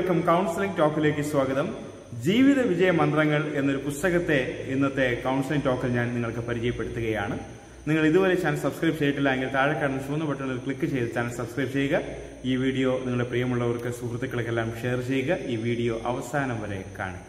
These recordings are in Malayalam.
ഏവർക്കും കൗൺസിലിംഗ് ടോക്കിലേക്ക് സ്വാഗതം ജീവിത വിജയ മന്ത്രങ്ങൾ എന്നൊരു പുസ്തകത്തെ ഇന്നത്തെ കൗൺസിലിംഗ് ടോക്കിൽ ഞാൻ നിങ്ങൾക്ക് പരിചയപ്പെടുത്തുകയാണ് നിങ്ങൾ ഇതുവരെ ചാനൽ സബ്സ്ക്രൈബ് ചെയ്തിട്ടില്ല എങ്കിൽ താഴെ കാണുന്ന ചുവന്ന ബട്ടണിൽ ക്ലിക്ക് ചെയ്ത് ചാനൽ സബ്സ്ക്രൈബ് ചെയ്യുക ഈ വീഡിയോ നിങ്ങളുടെ പ്രിയമുള്ളവർക്ക് സുഹൃത്തുക്കൾക്കെല്ലാം ഷെയർ ചെയ്യുക ഈ വീഡിയോ അവസാനം വരെ കാണുക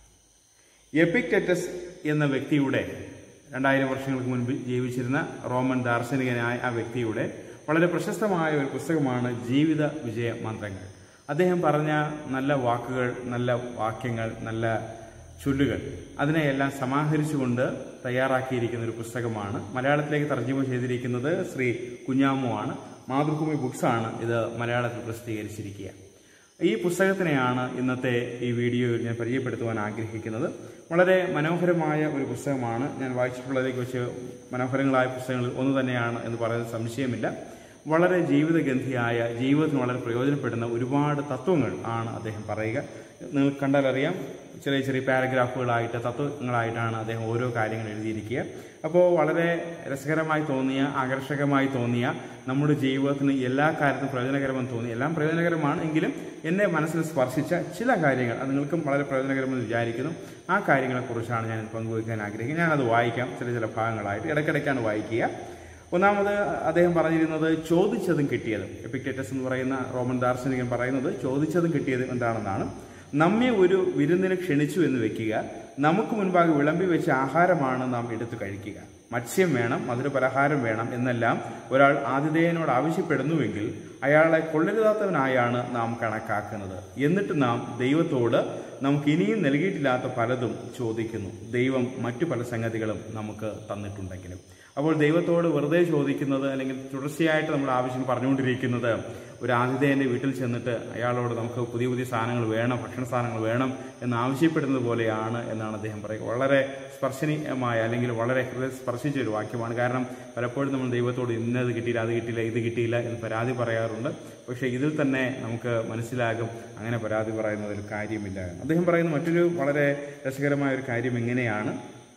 എപ്പിക്ടെറ്റസ് എന്ന വ്യക്തിയുടെ രണ്ടായിരം വർഷങ്ങൾക്ക് മുൻപ് ജീവിച്ചിരുന്ന റോമൻ ദാർശനികനായ ആ വ്യക്തിയുടെ വളരെ പ്രശസ്തമായ ഒരു പുസ്തകമാണ് ജീവിത വിജയ മന്ത്രങ്ങൾ അദ്ദേഹം പറഞ്ഞ നല്ല വാക്കുകൾ നല്ല വാക്യങ്ങൾ നല്ല ചൊല്ലുകൾ അതിനെയെല്ലാം സമാഹരിച്ചുകൊണ്ട് തയ്യാറാക്കിയിരിക്കുന്ന ഒരു പുസ്തകമാണ് മലയാളത്തിലേക്ക് തർജ്ജമ ചെയ്തിരിക്കുന്നത് ശ്രീ കുഞ്ഞാമു ആണ് മാതൃഭൂമി ബുക്സ് ആണ് ഇത് മലയാളത്തിൽ പ്രസിദ്ധീകരിച്ചിരിക്കുക ഈ പുസ്തകത്തിനെയാണ് ഇന്നത്തെ ഈ വീഡിയോയിൽ ഞാൻ പരിചയപ്പെടുത്തുവാൻ ആഗ്രഹിക്കുന്നത് വളരെ മനോഹരമായ ഒരു പുസ്തകമാണ് ഞാൻ വായിച്ചിട്ടുള്ളതിലേക്ക് വെച്ച് മനോഹരങ്ങളായ പുസ്തകങ്ങളിൽ ഒന്ന് തന്നെയാണ് എന്ന് പറയുന്നത് സംശയമില്ല വളരെ ജീവിതഗന്ധിയായ ജീവിതത്തിന് വളരെ പ്രയോജനപ്പെടുന്ന ഒരുപാട് തത്വങ്ങൾ ആണ് അദ്ദേഹം പറയുക നിങ്ങൾ കണ്ടാലറിയാം ചെറിയ ചെറിയ പാരഗ്രാഫുകളായിട്ട് തത്വങ്ങളായിട്ടാണ് അദ്ദേഹം ഓരോ കാര്യങ്ങൾ എഴുതിയിരിക്കുക അപ്പോൾ വളരെ രസകരമായി തോന്നിയ ആകർഷകമായി തോന്നിയ നമ്മുടെ ജീവിതത്തിന് എല്ലാ കാര്യത്തിലും പ്രയോജനകരമെന്ന് തോന്നി എല്ലാം പ്രയോജനകരമാണ് എങ്കിലും എന്നെ മനസ്സിൽ സ്പർശിച്ച ചില കാര്യങ്ങൾ അത് നിങ്ങൾക്കും വളരെ പ്രയോജനകരമെന്ന് വിചാരിക്കുന്നു ആ കാര്യങ്ങളെക്കുറിച്ചാണ് ഞാൻ പങ്കുവയ്ക്കാൻ ആഗ്രഹിക്കുന്നത് ഞാനത് വായിക്കാം ചില ചില ഭാഗങ്ങളായിട്ട് ഇടയ്ക്കിടയ്ക്കാണ് വായിക്കുക ഒന്നാമത് അദ്ദേഹം പറഞ്ഞിരുന്നത് ചോദിച്ചതും കിട്ടിയതും എപ്പിക്റ്റേറ്റസ് എന്ന് പറയുന്ന റോമൻ ദാർശനികൻ പറയുന്നത് ചോദിച്ചതും കിട്ടിയതും എന്താണെന്നാണ് നമ്മെ ഒരു വിരുന്നിന് ക്ഷണിച്ചു എന്ന് വെക്കുക നമുക്ക് മുൻപാകെ വിളമ്പി വെച്ച ആഹാരമാണ് നാം എടുത്തു കഴിക്കുക മത്സ്യം വേണം മധുര പലഹാരം വേണം എന്നെല്ലാം ഒരാൾ ആതിഥേയനോട് ആവശ്യപ്പെടുന്നുവെങ്കിൽ അയാളെ കൊള്ളരുതാത്തവനായാണ് നാം കണക്കാക്കുന്നത് എന്നിട്ട് നാം ദൈവത്തോട് നമുക്ക് ഇനിയും നൽകിയിട്ടില്ലാത്ത പലതും ചോദിക്കുന്നു ദൈവം മറ്റു പല സംഗതികളും നമുക്ക് തന്നിട്ടുണ്ടെങ്കിലും അപ്പോൾ ദൈവത്തോട് വെറുതെ ചോദിക്കുന്നത് അല്ലെങ്കിൽ തുടർച്ചയായിട്ട് നമ്മൾ ആവശ്യം പറഞ്ഞുകൊണ്ടിരിക്കുന്നത് ഒരു ആതിഥേയന്റെ വീട്ടിൽ ചെന്നിട്ട് അയാളോട് നമുക്ക് പുതിയ പുതിയ സാധനങ്ങൾ വേണം ഭക്ഷണ സാധനങ്ങൾ വേണം എന്ന് ആവശ്യപ്പെടുന്നത് പോലെയാണ് എന്നാണ് അദ്ദേഹം പറയുക വളരെ സ്പർശനീയമായ അല്ലെങ്കിൽ വളരെ ഹൃദയ സ്പർശിച്ച ഒരു വാക്യമാണ് കാരണം പലപ്പോഴും നമ്മൾ ദൈവത്തോട് ഇന്നത് കിട്ടിയില്ല അത് കിട്ടിയില്ല ഇത് കിട്ടിയില്ല എന്ന് പരാതി പറയാറുണ്ട് പക്ഷേ ഇതിൽ തന്നെ നമുക്ക് മനസ്സിലാകും അങ്ങനെ പരാതി പറയുന്നതിൽ കാര്യമില്ല അദ്ദേഹം പറയുന്ന മറ്റൊരു വളരെ രസകരമായ ഒരു കാര്യം എങ്ങനെയാണ്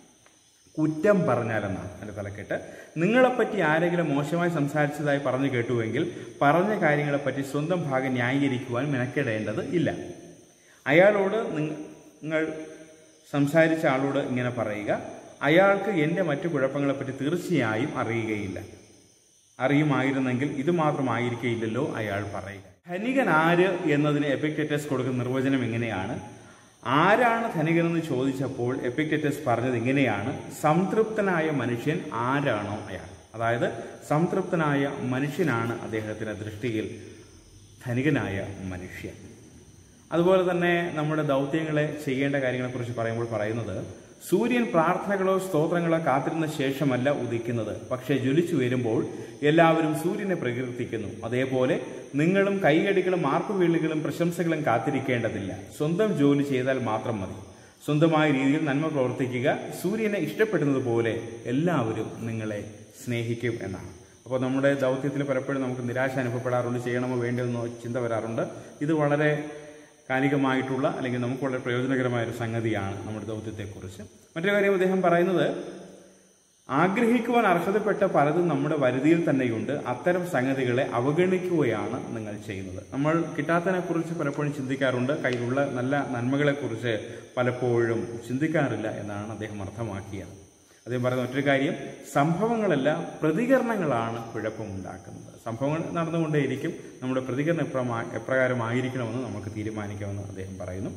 കുറ്റം പറഞ്ഞാലെന്നാണ് എൻ്റെ തലക്കെട്ട് നിങ്ങളെപ്പറ്റി ആരെങ്കിലും മോശമായി സംസാരിച്ചതായി പറഞ്ഞു കേട്ടുവെങ്കിൽ പറഞ്ഞ കാര്യങ്ങളെപ്പറ്റി സ്വന്തം ഭാഗം ന്യായീകരിക്കുവാൻ മെനക്കെടേണ്ടത് ഇല്ല അയാളോട് നിങ്ങൾ സംസാരിച്ച ആളോട് ഇങ്ങനെ പറയുക അയാൾക്ക് എൻ്റെ മറ്റു കുഴപ്പങ്ങളെപ്പറ്റി തീർച്ചയായും അറിയുകയില്ല അറിയുമായിരുന്നെങ്കിൽ ഇത് മാത്രമായിരിക്കില്ലല്ലോ അയാൾ പറയുക ധനികൻ ആര് എന്നതിന് എപ്പിക്റ്റേറ്റസ് കൊടുക്കുന്ന നിർവചനം എങ്ങനെയാണ് ആരാണ് ധനികനെന്ന് ചോദിച്ചപ്പോൾ എപ്പിക്റ്റേറ്റസ് പറഞ്ഞത് ഇങ്ങനെയാണ് സംതൃപ്തനായ മനുഷ്യൻ ആരാണോ അയാൾ അതായത് സംതൃപ്തനായ മനുഷ്യനാണ് അദ്ദേഹത്തിന്റെ ദൃഷ്ടിയിൽ ധനികനായ മനുഷ്യൻ അതുപോലെ തന്നെ നമ്മുടെ ദൗത്യങ്ങളെ ചെയ്യേണ്ട കാര്യങ്ങളെക്കുറിച്ച് പറയുമ്പോൾ പറയുന്നത് സൂര്യൻ പ്രാർത്ഥനകളോ സ്തോത്രങ്ങളോ കാത്തിരുന്ന ശേഷമല്ല ഉദിക്കുന്നത് പക്ഷേ ജ്വലിച്ചു വരുമ്പോൾ എല്ലാവരും സൂര്യനെ പ്രകീർത്തിക്കുന്നു അതേപോലെ നിങ്ങളും കൈയടികളും ആർപ്പുവീളുകളും പ്രശംസകളും കാത്തിരിക്കേണ്ടതില്ല സ്വന്തം ജോലി ചെയ്താൽ മാത്രം മതി സ്വന്തമായ രീതിയിൽ നന്മ പ്രവർത്തിക്കുക സൂര്യനെ ഇഷ്ടപ്പെടുന്നത് പോലെ എല്ലാവരും നിങ്ങളെ സ്നേഹിക്കും എന്നാണ് അപ്പോൾ നമ്മുടെ ദൗത്യത്തിൽ പലപ്പോഴും നമുക്ക് നിരാശ അനുഭവപ്പെടാറുണ്ട് ചെയ്യണമോ വേണ്ടതെന്നോ ചിന്ത വരാറുണ്ട് ഇത് വളരെ കാലികമായിട്ടുള്ള അല്ലെങ്കിൽ നമുക്ക് വളരെ പ്രയോജനകരമായ ഒരു സംഗതിയാണ് നമ്മുടെ ദൗത്യത്തെക്കുറിച്ച് മറ്റൊരു കാര്യം അദ്ദേഹം പറയുന്നത് ആഗ്രഹിക്കുവാൻ അർഹതപ്പെട്ട പലതും നമ്മുടെ വരുതിയിൽ തന്നെയുണ്ട് അത്തരം സംഗതികളെ അവഗണിക്കുകയാണ് നിങ്ങൾ ചെയ്യുന്നത് നമ്മൾ കിട്ടാത്തതിനെക്കുറിച്ച് പലപ്പോഴും ചിന്തിക്കാറുണ്ട് കയ്യിലുള്ള നല്ല നന്മകളെക്കുറിച്ച് പലപ്പോഴും ചിന്തിക്കാറില്ല എന്നാണ് അദ്ദേഹം അർത്ഥമാക്കിയത് അദ്ദേഹം പറയുന്ന മറ്റൊരു കാര്യം സംഭവങ്ങളല്ല പ്രതികരണങ്ങളാണ് കുഴപ്പമുണ്ടാക്കുന്നത് സംഭവങ്ങൾ നടന്നുകൊണ്ടേയിരിക്കും നമ്മുടെ പ്രതികരണം എപ്രമാ എപ്രകാരമായിരിക്കണമെന്ന് നമുക്ക് തീരുമാനിക്കാമെന്ന് അദ്ദേഹം പറയുന്നു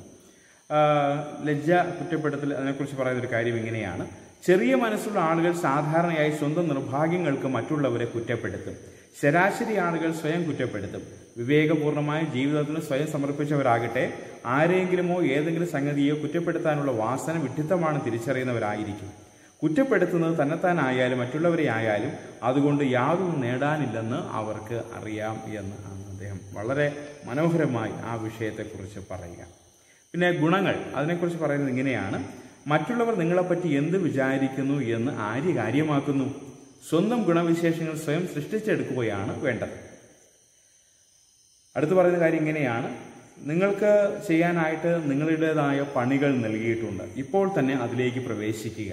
ലജ്ജ കുറ്റപ്പെടുത്തൽ അതിനെക്കുറിച്ച് പറയുന്ന ഒരു കാര്യം ഇങ്ങനെയാണ് ചെറിയ മനസ്സുള്ള ആളുകൾ സാധാരണയായി സ്വന്തം നിർഭാഗ്യങ്ങൾക്ക് മറ്റുള്ളവരെ കുറ്റപ്പെടുത്തും ശരാശരി ആളുകൾ സ്വയം കുറ്റപ്പെടുത്തും വിവേകപൂർണമായ ജീവിതത്തിന് സ്വയം സമർപ്പിച്ചവരാകട്ടെ ആരെങ്കിലുമോ ഏതെങ്കിലും സംഗതിയോ കുറ്റപ്പെടുത്താനുള്ള വാസന വിഡിത്തമാണ് തിരിച്ചറിയുന്നവരായിരിക്കും കുറ്റപ്പെടുത്തുന്നത് തന്നെത്താനായാലും മറ്റുള്ളവരെ ആയാലും അതുകൊണ്ട് യാതൊന്നും നേടാനില്ലെന്ന് അവർക്ക് അറിയാം എന്ന് ആണ് അദ്ദേഹം വളരെ മനോഹരമായി ആ വിഷയത്തെക്കുറിച്ച് പറയുക പിന്നെ ഗുണങ്ങൾ അതിനെക്കുറിച്ച് പറയുന്നത് ഇങ്ങനെയാണ് മറ്റുള്ളവർ നിങ്ങളെപ്പറ്റി എന്ത് വിചാരിക്കുന്നു എന്ന് ആര് കാര്യമാക്കുന്നു സ്വന്തം ഗുണവിശേഷങ്ങൾ സ്വയം സൃഷ്ടിച്ചെടുക്കുകയാണ് വേണ്ടത് അടുത്ത് പറയുന്ന കാര്യം ഇങ്ങനെയാണ് നിങ്ങൾക്ക് ചെയ്യാനായിട്ട് നിങ്ങളുടേതായ പണികൾ നൽകിയിട്ടുണ്ട് ഇപ്പോൾ തന്നെ അതിലേക്ക് പ്രവേശിക്കുക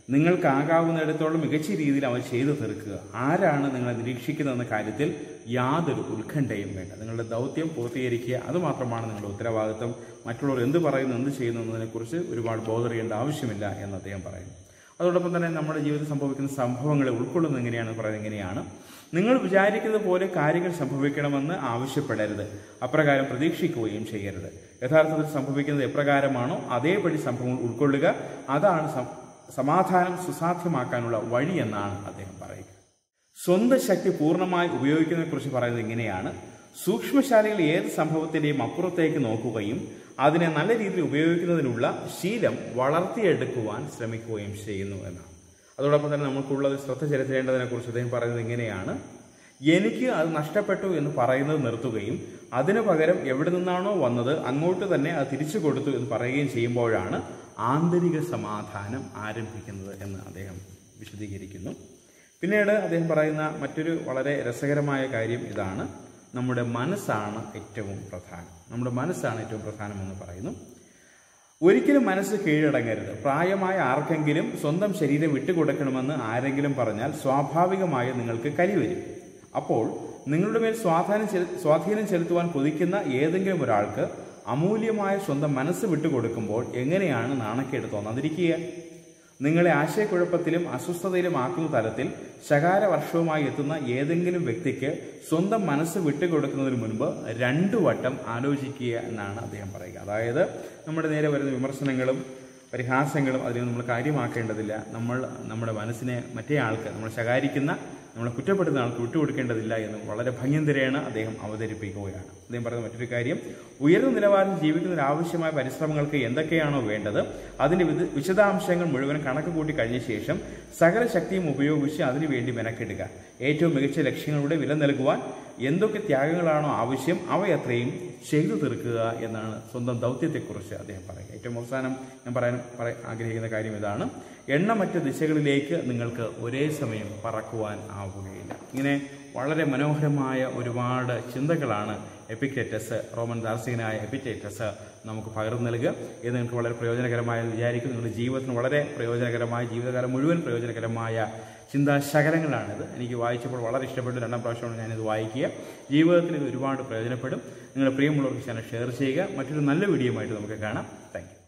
നിങ്ങൾക്കാകാവുന്നിടത്തോളം മികച്ച രീതിയിൽ അവ ചെയ്തു തീർക്കുക ആരാണ് നിങ്ങളെ നിരീക്ഷിക്കുന്നതെന്ന കാര്യത്തിൽ യാതൊരു ഉത്കണ്ഠയും വേണ്ട നിങ്ങളുടെ ദൗത്യം പൂർത്തീകരിക്കുക അതുമാത്രമാണ് നിങ്ങളുടെ ഉത്തരവാദിത്വം മറ്റുള്ളവർ എന്ത് പറയുന്നു എന്ത് ചെയ്യുന്നു എന്നതിനെക്കുറിച്ച് ഒരുപാട് ബോധറിയേണ്ട ആവശ്യമില്ല എന്ന് അദ്ദേഹം പറയുന്നു അതോടൊപ്പം തന്നെ നമ്മുടെ ജീവിതത്തിൽ സംഭവിക്കുന്ന സംഭവങ്ങളെ ഉൾക്കൊള്ളുന്നത് എങ്ങനെയാണെന്ന് പറയുന്നത് എങ്ങനെയാണ് നിങ്ങൾ വിചാരിക്കുന്നത് പോലെ കാര്യങ്ങൾ സംഭവിക്കണമെന്ന് ആവശ്യപ്പെടരുത് അപ്രകാരം പ്രതീക്ഷിക്കുകയും ചെയ്യരുത് യഥാർത്ഥത്തിൽ സംഭവിക്കുന്നത് എപ്രകാരമാണോ അതേപടി സംഭവങ്ങൾ ഉൾക്കൊള്ളുക അതാണ് സം- സമാധാനം സുസാധ്യമാക്കാനുള്ള വഴി എന്നാണ് അദ്ദേഹം പറയുക സ്വന്തം ശക്തി പൂർണ്ണമായി ഉപയോഗിക്കുന്നതിനെക്കുറിച്ച് പറയുന്നത് ഇങ്ങനെയാണ് സൂക്ഷ്മശാലികൾ ഏത് സംഭവത്തിന്റെയും അപ്പുറത്തേക്ക് നോക്കുകയും അതിനെ നല്ല രീതിയിൽ ഉപയോഗിക്കുന്നതിനുള്ള ശീലം വളർത്തിയെടുക്കുവാൻ ശ്രമിക്കുകയും ചെയ്യുന്നു എന്നാണ് അതോടൊപ്പം തന്നെ നമുക്കുള്ളത് ശ്രദ്ധ ചെലുത്തേണ്ടതിനെ കുറിച്ച് അദ്ദേഹം പറയുന്നത് ഇങ്ങനെയാണ് എനിക്ക് അത് നഷ്ടപ്പെട്ടു എന്ന് പറയുന്നത് നിർത്തുകയും അതിനു പകരം എവിടെ നിന്നാണോ വന്നത് അങ്ങോട്ട് തന്നെ അത് തിരിച്ചു കൊടുത്തു എന്ന് പറയുകയും ചെയ്യുമ്പോഴാണ് ആന്തരിക സമാധാനം ആരംഭിക്കുന്നത് എന്ന് അദ്ദേഹം വിശദീകരിക്കുന്നു പിന്നീട് അദ്ദേഹം പറയുന്ന മറ്റൊരു വളരെ രസകരമായ കാര്യം ഇതാണ് നമ്മുടെ മനസ്സാണ് ഏറ്റവും പ്രധാനം നമ്മുടെ മനസ്സാണ് ഏറ്റവും പ്രധാനമെന്ന് പറയുന്നു ഒരിക്കലും മനസ്സ് കീഴടങ്ങരുത് പ്രായമായ ആർക്കെങ്കിലും സ്വന്തം ശരീരം വിട്ടുകൊടുക്കണമെന്ന് ആരെങ്കിലും പറഞ്ഞാൽ സ്വാഭാവികമായി നിങ്ങൾക്ക് കലി വരും അപ്പോൾ നിങ്ങളുടെ മേൽ സ്വാധീനം ചെലു- സ്വാധീനം ചെലുത്തുവാൻ കൊതിക്കുന്ന ഏതെങ്കിലും ഒരാൾക്ക് അമൂല്യമായ സ്വന്തം മനസ്സ് വിട്ടുകൊടുക്കുമ്പോൾ എങ്ങനെയാണ് നാണക്കേട് തോന്നാതിരിക്കുക നിങ്ങളെ ആശയക്കുഴപ്പത്തിലും അസ്വസ്ഥതയിലും ആക്കുന്ന തലത്തിൽ ശകാരവർഷവുമായി എത്തുന്ന ഏതെങ്കിലും വ്യക്തിക്ക് സ്വന്തം മനസ്സ് വിട്ടുകൊടുക്കുന്നതിന് മുൻപ് രണ്ടു വട്ടം ആലോചിക്കുക എന്നാണ് അദ്ദേഹം പറയുക അതായത് നമ്മുടെ നേരെ വരുന്ന വിമർശനങ്ങളും പരിഹാസങ്ങളും അതിനെ നമ്മൾ കാര്യമാക്കേണ്ടതില്ല നമ്മൾ നമ്മുടെ മനസ്സിനെ മറ്റേ ആൾക്ക് നമ്മളെ ശകാരിക്കുന്ന നമ്മളെ കുറ്റപ്പെടുത്തുന്ന ആൾക്ക് വിട്ടുകൊടുക്കേണ്ടതില്ല എന്ന് വളരെ ഭംഗ്യന്തരേണ അദ്ദേഹം അവതരിപ്പിക്കുകയാണ് അദ്ദേഹം പറയുന്ന മറ്റൊരു കാര്യം ഉയർന്ന നിലവാരത്തിൽ ജീവിക്കുന്നതിന് ആവശ്യമായ പരിശ്രമങ്ങൾക്ക് എന്തൊക്കെയാണോ വേണ്ടത് അതിന്റെ വിധ വിശദാംശങ്ങൾ മുഴുവൻ കണക്ക് കൂട്ടി കഴിഞ്ഞ ശേഷം സകല ശക്തിയും ഉപയോഗിച്ച് അതിനുവേണ്ടി മെനക്കെടുക ഏറ്റവും മികച്ച ലക്ഷ്യങ്ങളുടെ വില നൽകുവാൻ എന്തൊക്കെ ത്യാഗങ്ങളാണോ ആവശ്യം അവയത്രയും ചെയ്തു തീർക്കുക എന്നാണ് സ്വന്തം ദൗത്യത്തെക്കുറിച്ച് അദ്ദേഹം പറയുക ഏറ്റവും അവസാനം ഞാൻ പറയാൻ പറയാൻ ആഗ്രഹിക്കുന്ന കാര്യം ഇതാണ് എണ്ണമറ്റ ദിശകളിലേക്ക് നിങ്ങൾക്ക് ഒരേ സമയം പറക്കുവാൻ ആവുകയില്ല ഇങ്ങനെ വളരെ മനോഹരമായ ഒരുപാട് ചിന്തകളാണ് എപ്പിക്റ്റസ് റോമൻ ദാർശനികനായ എപ്പിറ്റേറ്റസ് നമുക്ക് പകർന്നു നൽകുക ഇത് നിങ്ങൾക്ക് വളരെ പ്രയോജനകരമായെന്ന് വിചാരിക്കും നിങ്ങളുടെ ജീവിതത്തിന് വളരെ പ്രയോജനകരമായ ജീവിതകാലം മുഴുവൻ പ്രയോജനകരമായ ചിന്താശകലങ്ങളാണിത് എനിക്ക് വായിച്ചപ്പോൾ വളരെ ഇഷ്ടപ്പെട്ടു രണ്ടാം പ്രാവശ്യമാണ് ഞാനിത് വായിക്കുക ജീവിതത്തിൽ ഇത് ഒരുപാട് പ്രയോജനപ്പെടും നിങ്ങളുടെ പ്രിയമുള്ളവർക്ക് ചാനൽ ഷെയർ ചെയ്യുക മറ്റൊരു നല്ല വീഡിയോ ആയിട്ട് നമുക്ക് കാണാം താങ്ക്